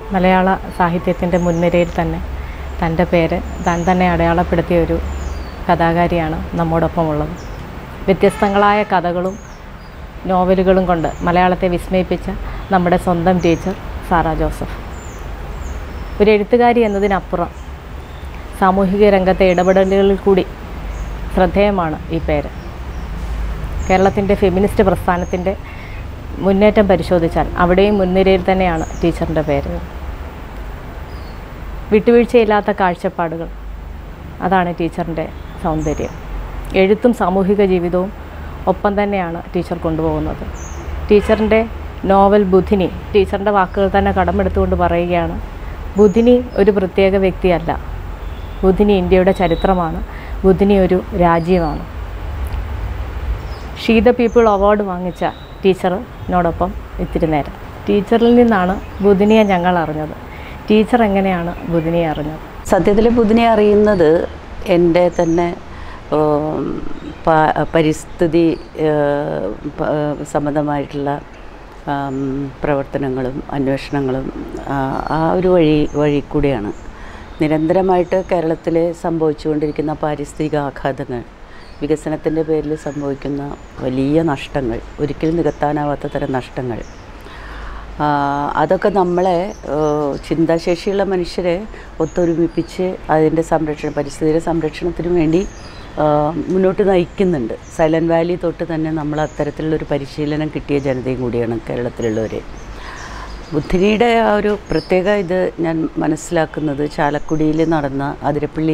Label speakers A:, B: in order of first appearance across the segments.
A: മലയാള സാഹിത്യത്തിൻ്റെ മുൻനിരയിൽ തന്നെ തൻ്റെ പേര് താൻ തന്നെ അടയാളപ്പെടുത്തിയ ഒരു കഥാകാരിയാണ് നമ്മോടൊപ്പം ഉള്ളത് വ്യത്യസ്തങ്ങളായ കഥകളും നോവലുകളും കൊണ്ട് മലയാളത്തെ വിസ്മയിപ്പിച്ച നമ്മുടെ സ്വന്തം ടീച്ചർ സാറ ജോസഫ് ഒരു എഴുത്തുകാരി എന്നതിനപ്പുറം സാമൂഹിക രംഗത്തെ ഇടപെടലുകളിൽ കൂടി ശ്രദ്ധേയമാണ് ഈ പേര് കേരളത്തിൻ്റെ ഫെമിനിസ്റ്റ് പ്രസ്ഥാനത്തിൻ്റെ മുന്നേറ്റം പരിശോധിച്ചാൽ അവിടെയും മുൻനിരയിൽ തന്നെയാണ് ടീച്ചറിൻ്റെ പേര് വിട്ടുവീഴ്ചയില്ലാത്ത കാഴ്ചപ്പാടുകൾ അതാണ് ടീച്ചറിൻ്റെ സൗന്ദര്യം എഴുത്തും സാമൂഹിക ജീവിതവും ഒപ്പം തന്നെയാണ് ടീച്ചർ കൊണ്ടുപോകുന്നത് ടീച്ചറിൻ്റെ നോവൽ ബുധിനി ടീച്ചറിൻ്റെ വാക്കുകൾ തന്നെ കടമെടുത്തുകൊണ്ട് പറയുകയാണ് ബുധിനി ഒരു പ്രത്യേക വ്യക്തിയല്ല ബുധിനി ഇന്ത്യയുടെ ചരിത്രമാണ് ബുധിനി ഒരു രാജ്യമാണ് ഷീ ദ പീപ്പിൾ അവാർഡ് വാങ്ങിച്ച ടീച്ചറിനോടൊപ്പം ഇത്തിരി നേരം ടീച്ചറിൽ നിന്നാണ് ബുധിനിയെ ഞങ്ങൾ അറിഞ്ഞത് ടീച്ചർ എങ്ങനെയാണ് ബുധിനിയെ അറിഞ്ഞത്
B: സത്യത്തിൽ ബുധിനെ അറിയുന്നത് എൻ്റെ തന്നെ ഉം, പ- പരിസ്ഥിതി ഏഹ്, പ- സംബന്ധമായിട്ടുള്ള ആം, പ്രവർത്തനങ്ങളും അന്വേഷണങ്ങളും ആ, ആ ഒരു വഴി വഴി കൂടിയാണ് നിരന്തരമായിട്ട് കേരളത്തിൽ സംഭവിച്ചുകൊണ്ടിരിക്കുന്ന പാരിസ്ഥിതിക ആഘാതങ്ങൾ വികസനത്തിൻ്റെ പേരിൽ സംഭവിക്കുന്ന വലിയ നഷ്ടങ്ങൾ ഒരിക്കലും നികത്താനാവാത്ത തരം നഷ്ടങ്ങൾ ആ, അതൊക്കെ നമ്മളെ ഏഹ്, ചിന്താശേഷിയുള്ള മനുഷ്യരെ ഒത്തൊരുമിപ്പിച്ച് അതിൻ്റെ സംരക്ഷണം പരിസ്ഥിതിയുടെ സംരക്ഷണത്തിന് വേണ്ടി ആ, മുന്നോട്ട് നയിക്കുന്നുണ്ട് സൈലൻറ്റ് വാലി തൊട്ട് തന്നെ നമ്മൾ അത്തരത്തിലുള്ളൊരു പരിശീലനം കിട്ടിയ ജനതയും കൂടിയാണ് കേരളത്തിലുള്ളവർ ബുദ്ധിനിയുടെ ആ ഒരു പ്രത്യേക ഇത് ഞാൻ മനസ്സിലാക്കുന്നത് ചാലക്കുടിയിൽ നടന്ന അതിരപ്പള്ളി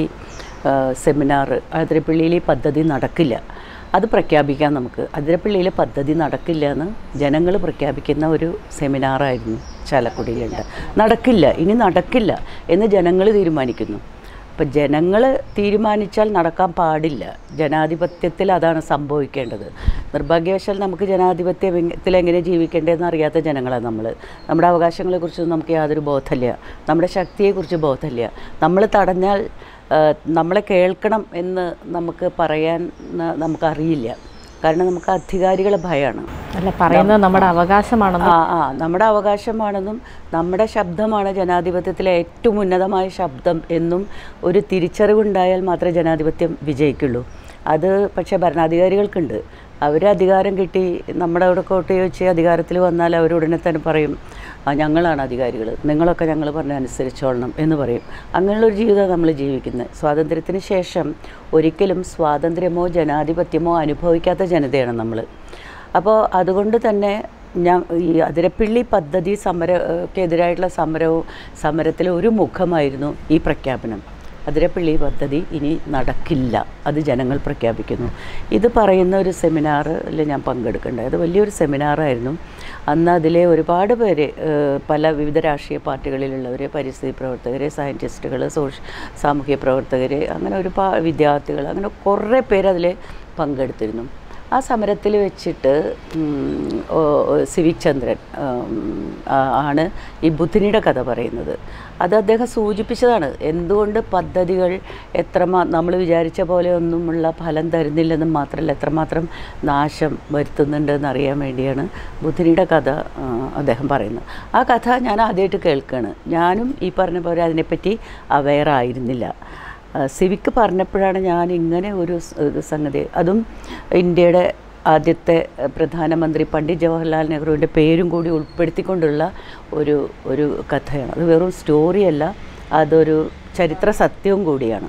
B: സെമിനാർ അതിരപ്പള്ളിയിൽ ഈ പദ്ധതി നടക്കില്ല അത് പ്രഖ്യാപിക്കാം നമുക്ക് അതിരപ്പള്ളിയിലെ പദ്ധതി നടക്കില്ല എന്ന് ജനങ്ങൾ പ്രഖ്യാപിക്കുന്ന ഒരു സെമിനാറായിരുന്നു ചാലക്കുടിയിലുണ്ട് നടക്കില്ല ഇനി നടക്കില്ല എന്ന് ജനങ്ങൾ തീരുമാനിക്കുന്നു അപ്പം ജനങ്ങൾ തീരുമാനിച്ചാൽ നടക്കാൻ പാടില്ല ജനാധിപത്യത്തിൽ അതാണ് സംഭവിക്കേണ്ടത് നിർഭാഗ്യവശാൽ നമുക്ക് ജനാധിപത്യത്തിൽ എങ്ങനെ ജീവിക്കേണ്ടതെന്ന് അറിയാത്ത ജനങ്ങളാണ് നമ്മൾ നമ്മുടെ അവകാശങ്ങളെക്കുറിച്ച് നമുക്ക് യാതൊരു ബോധമില്ല നമ്മുടെ ശക്തിയെക്കുറിച്ച് ബോധമില്ല നമ്മൾ തടഞ്ഞാൽ ആ, നമ്മളെ കേൾക്കണം എന്ന് നമുക്ക് പറയാൻ ന- നമുക്കറിയില്ല കാരണം നമുക്ക് അധികാരികളെ ഭയമാണ്
A: അല്ല പറയുന്നത് നമ്മുടെ അവകാശമാണെന്ന്
B: ആ ആ നമ്മുടെ അവകാശമാണെന്നും നമ്മുടെ ശബ്ദമാണ് ജനാധിപത്യത്തിലെ ഏറ്റവും ഉന്നതമായ ശബ്ദം എന്നും ഒരു തിരിച്ചറിവുണ്ടായാൽ മാത്രമേ ജനാധിപത്യം വിജയിക്കുള്ളൂ അത് പക്ഷേ ഭരണാധികാരികൾക്കുണ്ട് അവർ അധികാരം കിട്ടി നമ്മുടെ അവിടെ കോട്ട് ചോദിച്ച് അധികാരത്തിൽ വന്നാൽ അവരുടനെ തന്നെ പറയും ആ ഞങ്ങളാണ് അധികാരികൾ നിങ്ങളൊക്കെ ഞങ്ങൾ പറഞ്ഞ അനുസരിച്ചോളണം എന്ന് പറയും അങ്ങനെയുള്ളൊരു ജീവിതം നമ്മൾ ജീവിക്കുന്നത് സ്വാതന്ത്ര്യത്തിന് ശേഷം ഒരിക്കലും സ്വാതന്ത്ര്യമോ ജനാധിപത്യമോ അനുഭവിക്കാത്ത ജനതയാണ് നമ്മൾ അപ്പോൾ അതുകൊണ്ട് തന്നെ ഞാൻ ഈ അതിരപ്പിള്ളി പദ്ധതി സമരക്കെതിരായിട്ടുള്ള സമരവും സമരത്തിലെ ഒരു മുഖമായിരുന്നു ഈ പ്രഖ്യാപനം അതിരപ്പിള്ളി പദ്ധതി ഇനി നടക്കില്ല അത് ജനങ്ങൾ പ്രഖ്യാപിക്കുന്നു ഇത് പറയുന്ന ഒരു സെമിനാറിൽ ഞാൻ പങ്കെടുക്കേണ്ടത് അത് വലിയൊരു സെമിനാറായിരുന്നു അന്ന് അതിലെ ഒരുപാട് പേര് ഏഹ്, പല വിവിധ രാഷ്ട്രീയ പാർട്ടികളിലുള്ളവർ പരിസ്ഥിതി പ്രവർത്തകർ സയൻറ്റിസ്റ്റുകൾ സോഷ്യ സാമൂഹ്യ പ്രവർത്തകർ അങ്ങനെ ഒരുപാട് വിദ്യാർത്ഥികൾ അങ്ങനെ കുറേ പേര് അതിൽ പങ്കെടുത്തിരുന്നു ആ സമരത്തിൽ വെച്ചിട്ട് ഉം, ഓ, ഓ, സിവിക് ചന്ദ്രൻ ഉം, ആ- ആണ് ഈ ബുദ്ധിനിയുടെ കഥ പറയുന്നത് അത് അദ്ദേഹം സൂചിപ്പിച്ചതാണ് എന്തുകൊണ്ട് പദ്ധതികൾ എത്രമാ നമ്മൾ വിചാരിച്ച പോലെ ഒന്നുമുള്ള ഫലം തരുന്നില്ലെന്നും മാത്രമല്ല എത്രമാത്രം നാശം വരുത്തുന്നുണ്ടെന്ന് അറിയാൻ വേണ്ടിയാണ് ബുദ്ധിനിയുടെ കഥ ആ, അദ്ദേഹം പറയുന്നത് ആ കഥ ഞാൻ ആദ്യമായിട്ട് കേൾക്കുകയാണ് ഞാനും ഈ പറഞ്ഞ പോലെ അതിനെപ്പറ്റി അവെയർ ആയിരുന്നില്ല ആ, സിവിക്ക് പറഞ്ഞപ്പോഴാണ് ഞാൻ ഇങ്ങനെ ഒരു സ്- ഒരു സംഗതി അതും ഇന്ത്യയുടെ ആദ്യത്തെ അഹ്, പ്രധാനമന്ത്രി പണ്ഡിറ്റ് ജവഹർലാൽ നെഹ്റുവിൻ്റെ പേരും കൂടി ഉൾപ്പെടുത്തിക്കൊണ്ടുള്ള ഒരു ഒരു കഥയാണ് അത് വെറും സ്റ്റോറിയല്ല അതൊരു ചരിത്ര സത്യവും കൂടിയാണ്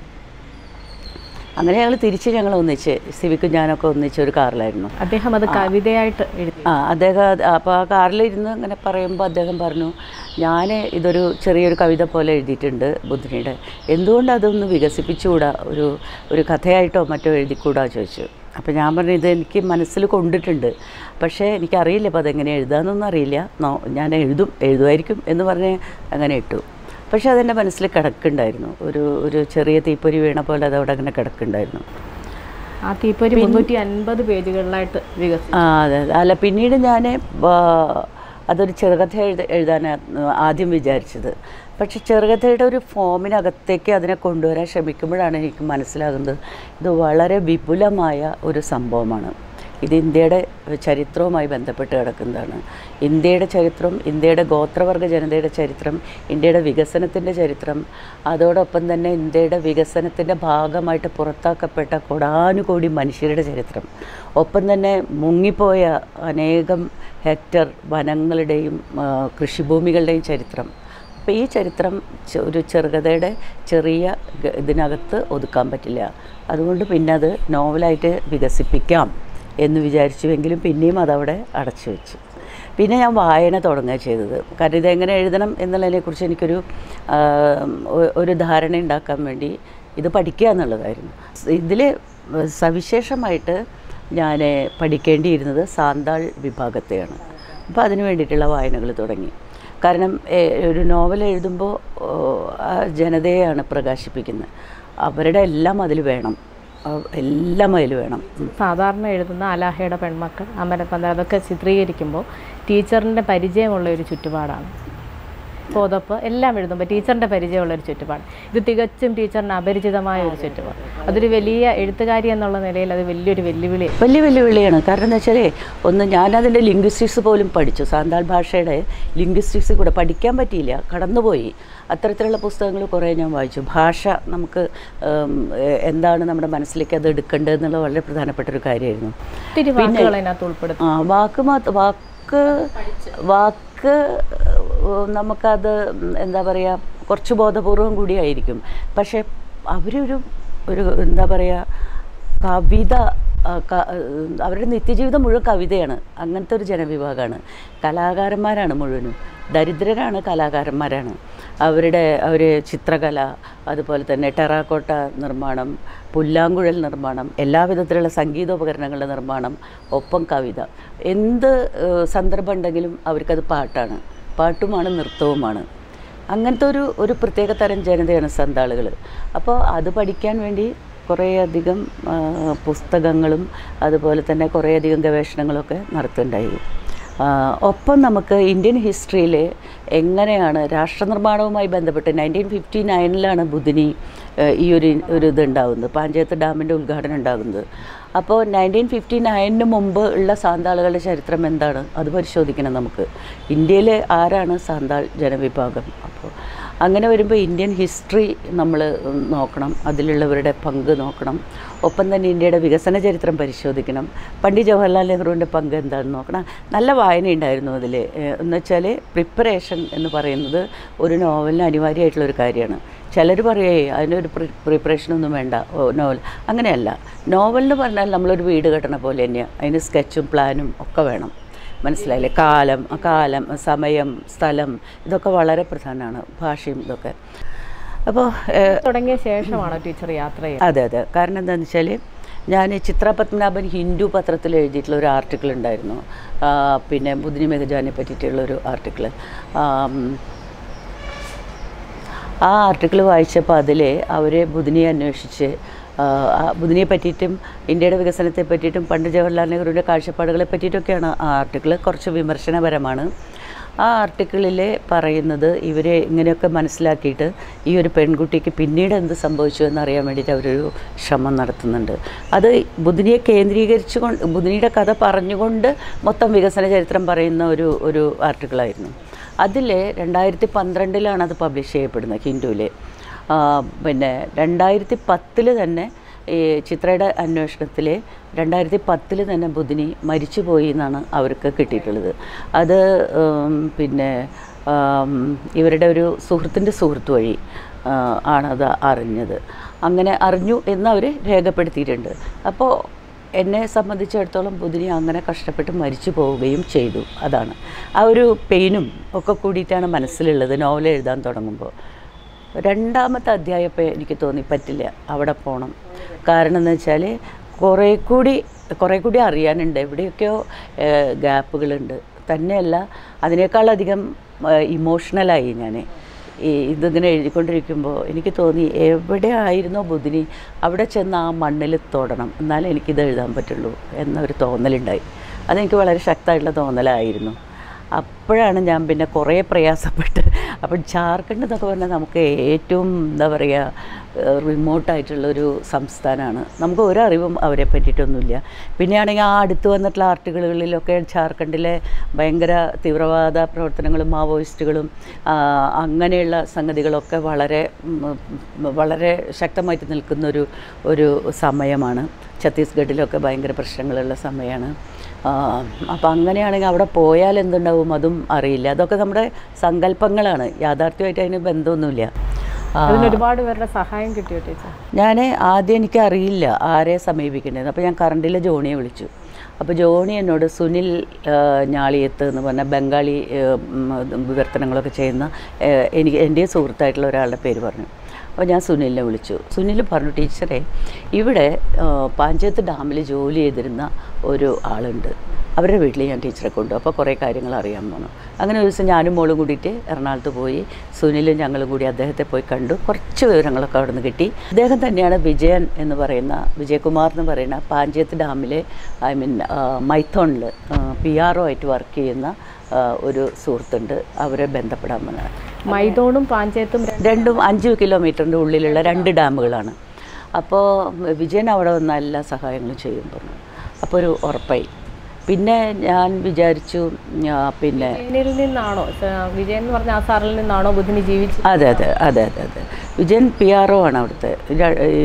B: അങ്ങനെ ഞങ്ങൾ തിരിച്ച് ഞങ്ങൾ ഒന്നിച്ച് സിവിക്കും ഞാനൊക്കെ ഒന്നിച്ച് ഒരു കാറിലായിരുന്നു
A: അദ്ദേഹം അത് കവിതയായിട്ട് എഴുതി
B: ആ അദ്ദേഹം അത് അപ്പോൾ ആ കാറിലിരുന്ന് അങ്ങനെ പറയുമ്പോൾ അദ്ദേഹം പറഞ്ഞു ഞാൻ ഇതൊരു ചെറിയൊരു കവിത പോലെ എഴുതിയിട്ടുണ്ട് ബുദ്ധിനിയുടെ എന്തുകൊണ്ട് അതൊന്ന് വികസിപ്പിച്ചുകൂടാ ഒരു ഒരു കഥയായിട്ടോ മറ്റോ എഴുതിക്കൂടാ ചോദിച്ചു അപ്പോൾ ഞാൻ പറഞ്ഞു ഇത് എനിക്ക് മനസ്സിൽ കൊണ്ടിട്ടുണ്ട് പക്ഷേ എനിക്കറിയില്ല അപ്പോൾ അതെങ്ങനെ എഴുതാമെന്നൊന്നും അറിയില്ല നോ- ഞാൻ എഴുതും എഴുതുമായിരിക്കും എന്ന് പറഞ്ഞ് അങ്ങനെ ഇട്ടു പക്ഷേ അതെൻ്റെ മനസ്സിൽ കിടക്കുന്നുണ്ടായിരുന്നു ഒരു ഒരു ചെറിയ തീപ്പൊരി വീണ പോലെ അതവിടെ അങ്ങനെ കിടക്കുന്നുണ്ടായിരുന്നു
A: ആ തീപ്പൊരി മുന്നൂറ്റി അൻപത് പേജുകളിലായിട്ട് വികസിച്ചു
B: ആ അതെ അതെ അല്ല പിന്നീട് ഞാൻ അതൊരു ചെറുകഥ എഴുത എഴുതാനാണ് ആദ്യം വിചാരിച്ചത് പക്ഷെ ചെറുകഥയുടെ ഒരു ഫോമിനകത്തേക്ക് അതിനെ കൊണ്ടുവരാൻ ശ്രമിക്കുമ്പോഴാണ് എനിക്ക് മനസ്സിലാകുന്നത് ഇത് വളരെ വിപുലമായ ഒരു സംഭവമാണ് ഇത് ഇന്ത്യയുടെ ചരിത്രവുമായി ബന്ധപ്പെട്ട് കിടക്കുന്നതാണ് ഇന്ത്യയുടെ ചരിത്രം ഇന്ത്യയുടെ ഗോത്രവർഗ ജനതയുടെ ചരിത്രം ഇന്ത്യയുടെ വികസനത്തിൻ്റെ ചരിത്രം അതോടൊപ്പം തന്നെ ഇന്ത്യയുടെ വികസനത്തിൻ്റെ ഭാഗമായിട്ട് പുറത്താക്കപ്പെട്ട കൊടാനുകോടി മനുഷ്യരുടെ ചരിത്രം ഒപ്പം തന്നെ മുങ്ങിപ്പോയ അനേകം ഹെക്ടർ വനങ്ങളുടെയും ആ, കൃഷിഭൂമികളുടെയും ചരിത്രം അപ്പോൾ ഈ ചരിത്രം ചെ- ഒരു ചെറുകഥയുടെ ചെറിയ ഗ- ഇതിനകത്ത് ഒതുക്കാൻ പറ്റില്ല അതുകൊണ്ട് പിന്നെ അത് നോവലായിട്ട് വികസിപ്പിക്കാം എന്ന് വിചാരിച്ചുവെങ്കിലും പിന്നെയും അതവിടെ അടച്ചു വെച്ചു പിന്നെ ഞാൻ വായന തുടങ്ങുക ചെയ്തത് കാരണം ഇതെങ്ങനെ എഴുതണം എന്നുള്ളതിനെക്കുറിച്ച് എനിക്കൊരു ആ, ഒ- ഒരു ധാരണ ഉണ്ടാക്കാൻ വേണ്ടി ഇത് പഠിക്കുക എന്നുള്ളതായിരുന്നു ഇതിൽ സവിശേഷമായിട്ട് ഞാൻ പഠിക്കേണ്ടിയിരുന്നത് സാന്താൾ വിഭാഗത്തെയാണ് അപ്പോൾ അതിന് വേണ്ടിയിട്ടുള്ള വായനകൾ തുടങ്ങി കാരണം ഏ, ഒരു നോവൽ എഴുതുമ്പോൾ ഓ, ആ ജനതയെയാണ് പ്രകാശിപ്പിക്കുന്നത് അവരുടെ എല്ലാം അതിൽ വേണം ആ, എല്ലാം അതിൽ വേണം ഉം.
A: സാധാരണ എഴുതുന്ന അലാഹയുടെ പെൺമക്കൾ അമരപ്പന്ത അതൊക്കെ ചിത്രീകരിക്കുമ്പോൾ ടീച്ചറിൻ്റെ പരിചയമുള്ള ഒരു ചുറ്റുപാടാണ് പോതപ്പ് എല്ലാം എഴുതുമ്പോൾ ടീച്ചറിൻ്റെ പരിചയമുള്ള ഒരു ചുറ്റുപാട് ഇത് തികച്ചും ടീച്ചറിന് അപരിചിതമായ ഒരു ചുറ്റുപാട് അതൊരു വലിയ എഴുത്തുകാരി എന്നുള്ള നിലയിൽ അത് വലിയൊരു വെല്ലുവിളി
B: വലിയ വെല്ലുവിളിയാണ് കാരണം എന്താ വെച്ചാൽ ഒന്ന് ഞാനതിൻ്റെ ലിംഗ്വിസ്റ്റിക്സ് പോലും പഠിച്ചു സാന്താൾ ഭാഷയുടെ ലിംഗ്വിസ്റ്റിക്സ് കൂടെ പഠിക്കാൻ പറ്റിയില്ല കടന്നുപോയി അത്തരത്തിലുള്ള പുസ്തകങ്ങൾ കുറേ ഞാൻ വായിച്ചു ഭാഷ നമുക്ക് ഉം, എ- എന്താണ് നമ്മുടെ മനസ്സിലേക്ക് അത് എടുക്കേണ്ടത് എന്നുള്ളത് വളരെ പ്രധാനപ്പെട്ട ഒരു കാര്യമായിരുന്നു
A: ഒത്തിരി വാക്കുകൾ അതിനകത്ത് ഉൾപ്പെടുത്തും
B: ആ വാക്ക് മാത്രം വാക്ക് വാക്ക് ഏഹ്, നമുക്കത് എന്താ പറയുക കുറച്ച് ബോധപൂർവം കൂടിയായിരിക്കും പക്ഷേ അവരൊരു ഒരു എന്താ പറയുക കവിത ആ, ക- ഏഹ്, അവരുടെ നിത്യജീവിതം മുഴുവൻ കവിതയാണ് അങ്ങനത്തെ ഒരു ജനവിഭാഗമാണ് കലാകാരന്മാരാണ് മുഴുവനും ദരിദ്രരാണ് കലാകാരന്മാരാണ് അവരുടെ അവർ ചിത്രകല അതുപോലെ തന്നെ ടെറാക്കോട്ട നിർമ്മാണം പുല്ലാങ്കുഴൽ നിർമ്മാണം എല്ലാവിധത്തിലുള്ള സംഗീതോപകരണങ്ങളുടെ നിർമ്മാണം ഒപ്പം കവിത എന്ത് ഏഹ്, സന്ദർഭം ഉണ്ടെങ്കിലും അവർക്കത് പാട്ടാണ് പാട്ടുമാണ് നൃത്തവുമാണ് അങ്ങനത്തെ ഒരു ഒരു പ്രത്യേക തരം ജനതയാണ് സന്താളുകൾ അപ്പോൾ അത് പഠിക്കാൻ വേണ്ടി കുറേയധികം ആ, പുസ്തകങ്ങളും അതുപോലെ തന്നെ കുറേയധികം ഗവേഷണങ്ങളൊക്കെ നടത്തുന്നുണ്ടായി ആ, ഒപ്പം നമുക്ക് ഇന്ത്യൻ ഹിസ്റ്ററിയിൽ എങ്ങനെയാണ് രാഷ്ട്രനിർമ്മാണവുമായി ബന്ധപ്പെട്ട് നയൻറ്റീൻ ഫിഫ്റ്റി നയനിലാണ് ബുധിനി ആ, ഈ ഒരു ഒരു ഇതുണ്ടാകുന്നത് പാഞ്ചേത്ത് ഡാമിൻ്റെ ഉദ്ഘാടനം ഉണ്ടാകുന്നത് അപ്പോൾ നയൻറ്റീൻ ഫിഫ്റ്റി നയനിന് മുമ്പ് ഉള്ള സാന്താളുകളുടെ ചരിത്രം എന്താണ് അത് പരിശോധിക്കണം നമുക്ക് ഇന്ത്യയിൽ ആരാണ് സാന്താൾ ജനവിഭാഗം അപ്പോൾ അങ്ങനെ വരുമ്പോൾ ഇന്ത്യൻ ഹിസ്റ്ററി നമ്മൾ നോക്കണം അതിലുള്ളവരുടെ പങ്ക് നോക്കണം ഒപ്പം തന്നെ ഇന്ത്യയുടെ വികസന ചരിത്രം പരിശോധിക്കണം പണ്ഡിറ്റ് ജവഹർലാൽ നെഹ്റുവിൻ്റെ പങ്ക് എന്താണെന്ന് നോക്കണം നല്ല വായന ഉണ്ടായിരുന്നു അതിൽ എന്ന് വെച്ചാൽ പ്രിപ്പറേഷൻ എന്ന് പറയുന്നത് ഒരു നോവലിന് അനിവാര്യമായിട്ടുള്ള ഒരു കാര്യമാണ് ചിലർ പറയേ അതിനൊരു പ്രിപ്പറേഷനൊന്നും വേണ്ട ഓ, നോവൽ അങ്ങനെയല്ല നോവൽ എന്ന് പറഞ്ഞാൽ നമ്മളൊരു വീട് കെട്ടണ പോലെ തന്നെയാണ് അതിന് സ്കെച്ചും പ്ലാനും ഒക്കെ വേണം മനസ്സിലായില്ലേ കാലം ആ കാലം സമയം സ്ഥലം ഇതൊക്കെ വളരെ പ്രധാനമാണ് ഭാഷയും ഇതൊക്കെ അപ്പോൾ
A: തുടങ്ങിയ ശേഷമാണോ ടീച്ചർ യാത്ര ചെയ്യുന്നത്
B: അതെ അതെ കാരണം എന്താണെന്ന് വെച്ചാൽ ഞാൻ ചിത്ര പത്മനാഭൻ ഹിന്ദു പത്രത്തിൽ എഴുതിയിട്ടുള്ള ഒരു ആർട്ടിക്കിൾ ഉണ്ടായിരുന്നു ആ, പിന്നെ ബുദ്ധിനി മെഹജാനെ പറ്റിയിട്ടുള്ള ഒരു ആർട്ടിക്കിൾ ആ ആർട്ടിക്കിൾ വായിച്ചപ്പോൾ അതിൽ അവർ ബുധിനിയെ അന്വേഷിച്ച് ആ, ആ ബുധിനിയെ പറ്റിയിട്ടും ഇന്ത്യയുടെ വികസനത്തെ പറ്റിയിട്ടും പണ്ട് ജവഹർലാൽ നെഹ്റുവിൻ്റെ കാഴ്ചപ്പാടുകളെ പറ്റിയിട്ടൊക്കെയാണ് ആ ആർട്ടിക്കിൾ കുറച്ച് വിമർശനപരമാണ് ആ ആർട്ടിക്കിളിൽ പറയുന്നത് ഇവരെ ഇങ്ങനെയൊക്കെ മനസ്സിലാക്കിയിട്ട് ഈ ഒരു പെൺകുട്ടിക്ക് പിന്നീട് എന്ത് സംഭവിച്ചു എന്നറിയാൻ വേണ്ടിയിട്ട് അവരൊരു ശ്രമം നടത്തുന്നുണ്ട് അത് ബുധിനിയെ കേന്ദ്രീകരിച്ചു കൊണ്ട് ബുധിനിയുടെ കഥ പറഞ്ഞുകൊണ്ട് മൊത്തം വികസന ചരിത്രം പറയുന്ന ഒരു ഒരു ആർട്ടിക്കിളായിരുന്നു അതിൽ രണ്ടായിരത്തി പന്ത്രണ്ടിലാണ് അത് പബ്ലിഷ് ചെയ്യപ്പെടുന്നത് ഹിന്ദുവിൽ പിന്നെ രണ്ടായിരത്തി പത്തിൽ തന്നെ ഈ ചിത്രയുടെ അന്വേഷണത്തിൽ രണ്ടായിരത്തി പത്തിൽ തന്നെ ബുധിനി മരിച്ചുപോയി എന്നാണ് അവർക്ക് കിട്ടിയിട്ടുള്ളത് അത് ഉം, പിന്നെ ആം, ഇവരുടെ ഒരു സുഹൃത്തിൻ്റെ സുഹൃത്ത് വഴി ആ, ആണത് അറിഞ്ഞത് അങ്ങനെ അറിഞ്ഞു എന്ന് അവർ രേഖപ്പെടുത്തിയിട്ടുണ്ട് അപ്പോൾ എന്നെ സംബന്ധിച്ചിടത്തോളം ബുധിനി അങ്ങനെ കഷ്ടപ്പെട്ട് മരിച്ചു പോവുകയും ചെയ്തു അതാണ് ആ ഒരു പെയിനും ഒക്കെ കൂടിയിട്ടാണ് മനസ്സിലുള്ളത് നോവൽ എഴുതാൻ തുടങ്ങുമ്പോൾ രണ്ടാമത്തെ അധ്യായപ്പോൾ എനിക്ക് തോന്നി പറ്റില്ല അവിടെ പോകണം കാരണം എന്ന് വെച്ചാൽ കുറേ കൂടി കുറേ കൂടി അറിയാനുണ്ട് എവിടെയൊക്കെയോ ഗ്യാപ്പുകളുണ്ട് തന്നെയല്ല അതിനേക്കാളധികം ഇമോഷണലായി ഞാൻ ഈ ഇതിങ്ങനെ എഴുതിക്കൊണ്ടിരിക്കുമ്പോൾ എനിക്ക് തോന്നി എവിടെ ആയിരുന്നോ ബുധിനി അവിടെ ചെന്ന് ആ മണ്ണിൽ തൊടണം എന്നാലേ എനിക്കിത് എഴുതാൻ പറ്റുള്ളൂ എന്നൊരു തോന്നലുണ്ടായി അതെനിക്ക് വളരെ ശക്തമായിട്ടുള്ള തോന്നലായിരുന്നു അപ്പോഴാണ് ഞാൻ പിന്നെ കുറേ പ്രയാസപ്പെട്ട് അപ്പം ജാർഖണ്ഡ് എന്നൊക്കെ പറഞ്ഞാൽ നമുക്ക് ഏറ്റവും എന്താ പറയുക റിമോട്ടായിട്ടുള്ളൊരു സംസ്ഥാനമാണ് നമുക്ക് ഒരറിവും അവരെ പറ്റിയിട്ടൊന്നുമില്ല പിന്നെയാണെങ്കിൽ ആ അടുത്ത് വന്നിട്ടുള്ള ആർട്ടിക്കിളുകളിലൊക്കെ ജാർഖണ്ഡിലെ ഭയങ്കര തീവ്രവാദ പ്രവർത്തനങ്ങളും മാവോയിസ്റ്റുകളും ആ, അങ്ങനെയുള്ള സംഗതികളൊക്കെ വളരെ ഉം, ഉം, വളരെ ശക്തമായിട്ട് നിൽക്കുന്നൊരു ഒരു സമയമാണ് ഛത്തീസ്ഗഡിലൊക്കെ ഭയങ്കര പ്രശ്നങ്ങളുള്ള സമയമാണ് അപ്പോൾ അങ്ങനെയാണെങ്കിൽ അവിടെ പോയാൽ എന്തുണ്ടാവും അതും അറിയില്ല അതൊക്കെ നമ്മുടെ സങ്കല്പങ്ങളാണ് യാഥാർത്ഥ്യമായിട്ട് അതിന് ബന്ധമൊന്നുമില്ല ആ,
A: അതിന് ഒരുപാട് പേരുടെ സഹായം കിട്ടിയോ ടീച്ചർ
B: ഞാൻ ആദ്യം എനിക്ക് അറിയില്ല ആരെ സമീപിക്കേണ്ടത് അപ്പോൾ ഞാൻ കറണ്ടിലെ ജോണിയെ വിളിച്ചു അപ്പോൾ ജോണി എന്നോട് സുനിൽ ആ, ഞാളിയത്ത് എന്ന് പറഞ്ഞ ബംഗാളി ആ, ഉം, വിവർത്തനങ്ങളൊക്കെ ചെയ്യുന്ന ആ, എനിക്ക് എൻ്റെ സുഹൃത്തായിട്ടുള്ള ഒരാളുടെ പേര് പറഞ്ഞു അപ്പോൾ ഞാൻ സുനിലിനെ വിളിച്ചു സുനിൽ പറഞ്ഞു ടീച്ചറെ ഇവിടെ ആ, പാഞ്ചേത്ത് ഡാമിൽ ജോലി ചെയ്തിരുന്ന ഒരു ആളുണ്ട് അവരുടെ വീട്ടിൽ ഞാൻ ടീച്ചറെ കൊണ്ടു അപ്പോൾ കുറേ കാര്യങ്ങൾ അറിയാൻ പോകണം അങ്ങനെ ഒരു ദിവസം ഞാനും മോളും കൂടിയിട്ട് എറണാകുളത്ത് പോയി സുനിലും ഞങ്ങളും കൂടി അദ്ദേഹത്തെ പോയി കണ്ടു കുറച്ച് വിവരങ്ങളൊക്കെ അവിടെ നിന്ന് കിട്ടി അദ്ദേഹം തന്നെയാണ് വിജയൻ എന്ന് പറയുന്ന വിജയകുമാർ എന്ന് പറയുന്ന പാഞ്ചേത്ത് ഡാമിലെ ഐ മീൻ മൈത്തോണിൽ പി ആർ ഒ ആയിട്ട് വർക്ക് ചെയ്യുന്ന ആ, ഒരു സുഹൃത്തുണ്ട് അവരെ ബന്ധപ്പെടാൻ പറഞ്ഞത്
A: മൈതോണും പാഞ്ചേത്തും ര-
B: രണ്ടും അഞ്ച് കിലോമീറ്ററിൻ്റെ ഉള്ളിലുള്ള രണ്ട് ഡാമുകളാണ് അപ്പോൾ വിജയൻ അവിടെ വന്ന എല്ലാ സഹായങ്ങളും ചെയ്യും പറഞ്ഞു അപ്പോൾ ഒരു ഉറപ്പായി പിന്നെ ഞാൻ വിചാരിച്ചു ആ, പിന്നെ
A: വിജയനിൽ നിന്നാണോ സ- വിജയൻ എന്ന് പറഞ്ഞ ആ സാറിൽ നിന്നാണോ ബുദ്ധിനി ജീവിച്ച്
B: അതെ അതെ അതെ അതെ അതെ വിജയൻ പി ആർ ഒ ആണ് അവിടുത്തെ ര- ഈ